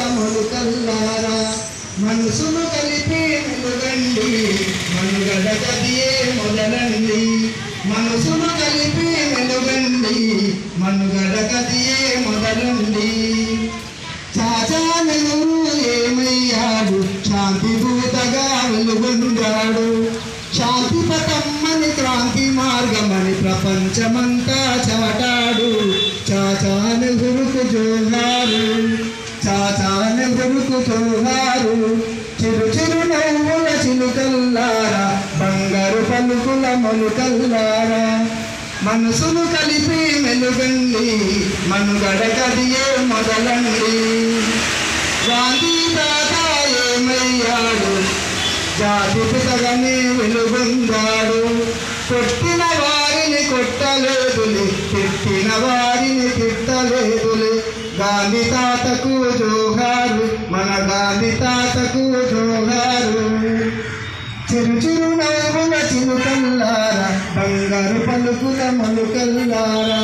మొలుకల్లారా మనసును కలిపి మెలుగండి మనుగడ కదియే మొదలండి మనసును కలిపి మెలుగండి మనుగడ కదియే మొదలండి చాచానెలు ఏమయ్యాడు శాంతి దూతగా వెలుగొందాడు శాంతి పథమ్మని క్రాంతి మార్గమని ప్రపంచమంతా చాటాడు చాచాను గురుకు జోహారు చాచాను గురుకు జోహారు చిరు చిరు నవ్వుల చిలుకల్లారా బంగారు పలుకుల మొలుకల్లారా మనసును కలిపి మెలుగండి మనుగడ కదియే మొదలండి గాంధీ తాత ఏమయ్యాడు జాతి పితగని వెలుగొందాడు కొట్టిన వారిని కొట్టలేదులే తిట్టిన వారిని తిట్టలేదులే గాంధీ తాతకు జోహారు మన గాంధీ తాతకు జోహారు చిరు చిరు నవ్వుల చిలుకల్లారా బంగారు పలుకుల మలుకల్లారా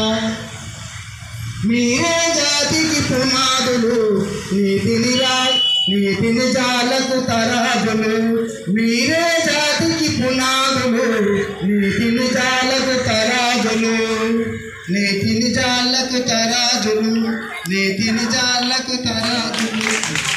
మీరే జాతికి పునాదులు నీతిని రా నీతిని జాలకు తరాజులు మీరే జాతికి పునాదులు నీతిని జాలకు తరాజులు నీతిని జాలకు తరాజులు నీతిని జాలకు తరాజులు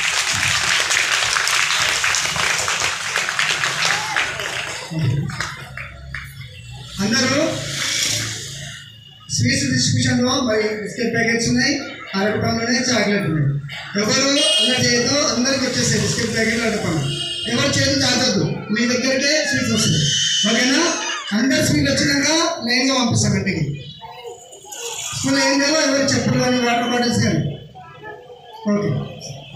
అందరూ స్వీట్స్ డిస్ట్రిబ్యూషన్లో మరి బిస్కెట్ ప్యాకెట్స్ ఉన్నాయి అరటిపండ్లు ఉన్నాయి చాక్లెట్ ఉన్నాయి ఎవరు అలా చేయొద్దు అందరికి వచ్చేసాయి బిస్కెట్ ప్యాకెట్లు అరటిపండ్లు ఎవరు చేతులు తాగద్దు మీ దగ్గరికే స్వీట్స్ వస్తాయి ఓకేనా అందరు స్వీట్ వచ్చినాక లైన్గా పంపిస్తాం ఇంటికి స్కూల్ ఏం లేవో ఎవరు చెప్పులు కానీ వాటర్ బాటిల్స్ కానీ ఓకే